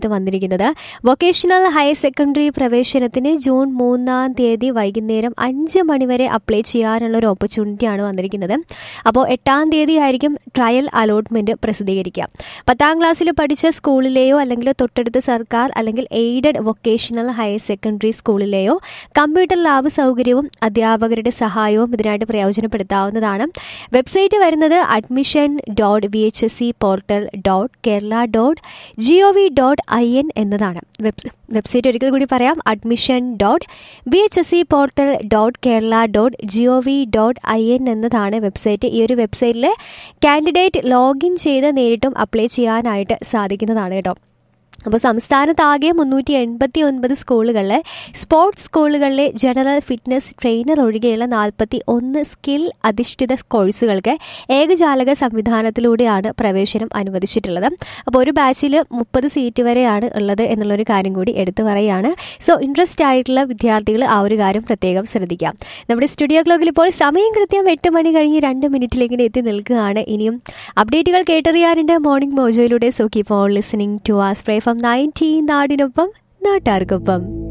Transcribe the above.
സമയത്ത് വന്നിരിക്കുന്നത് vocational higher secondary പ്രവേശനത്തിന് ജൂൺ മൂന്നാം തീയതി വൈകുന്നേരം അഞ്ച് മണിവരെ അപ്ലൈ ചെയ്യാനുള്ള ഒരു ഓപ്പർച്യൂണിറ്റിയാണ് വന്നിരിക്കുന്നത് അപ്പോൾ എട്ടാം തീയതി ആയിരിക്കും ട്രയൽ അലോട്ട്മെന്റ് പ്രസിദ്ധീകരിക്കുക പത്താം ക്ലാസ്സിൽ പഠിച്ച സ്കൂളിലെയോ അല്ലെങ്കിൽ തൊട്ടടുത്ത സർക്കാർ അല്ലെങ്കിൽ എയ്ഡഡ് വൊക്കേഷണൽ ഹയർ സെക്കൻഡറി സ്കൂളിലെയോ കമ്പ്യൂട്ടർ ലാബ് സൗകര്യവും അധ്യാപകരുടെ സഹായവും ഇതിനായിട്ട് പ്രയോജനപ്പെടുത്താവുന്നതാണ് വെബ്സൈറ്റ് വരുന്നത് admission dot V H S C portal dot Kerala dot G O V dot I N എന്നതാണ് വെബ് വെബ്സൈറ്റ് ഒരിക്കൽ കൂടി പറയാം admission dot B H S C portal dot Kerala dot G O V dot I N എന്നതാണ് website ഈ ഒരു വെബ്സൈറ്റിൽ candidate login ചെയ്ത് നേരിട്ടും അപ്ലൈ ചെയ്യാനായിട്ട് സാധിക്കുന്നതാണ് കേട്ടോ അപ്പോൾ സംസ്ഥാനത്താകെ മുന്നൂറ്റി എൺപത്തി ഒൻപത് സ്കൂളുകളിലെ സ്പോർട്സ് സ്കൂളുകളിലെ ജനറൽ ഫിറ്റ്നസ് ട്രെയിനർ ഒഴികെയുള്ള നാൽപ്പത്തി ഒന്ന് സ്കിൽ അധിഷ്ഠിത കോഴ്സുകൾക്ക് ഏകജാലക സംവിധാനത്തിലൂടെയാണ് പ്രവേശനം അനുവദിച്ചിട്ടുള്ളത് അപ്പോൾ ഒരു ബാച്ചിൽ മുപ്പത് സീറ്റ് വരെയാണ് ഉള്ളത് എന്നുള്ളൊരു കാര്യം കൂടി എടുത്തു പറയുകയാണ് സോ ഇൻട്രസ്റ്റ് ആയിട്ടുള്ള വിദ്യാർത്ഥികൾ ആ ഒരു കാര്യം പ്രത്യേകം ശ്രദ്ധിക്കാം നമ്മുടെ സ്റ്റുഡിയോ ക്ലോക്കിൽ ഇപ്പോൾ സമയം കൃത്യം എട്ട് മണി കഴിഞ്ഞ് രണ്ട് മിനിറ്റിലേക്ക് എത്തി നിൽക്കുകയാണ് ഇനിയും അപ്ഡേറ്റുകൾ കേട്ടറിയാനുണ്ട് മോർണിംഗ് മോജോയിലൂടെ so keep on listening to as fry from nineteen നാടിനൊപ്പം നാട്ടാർക്കൊപ്പം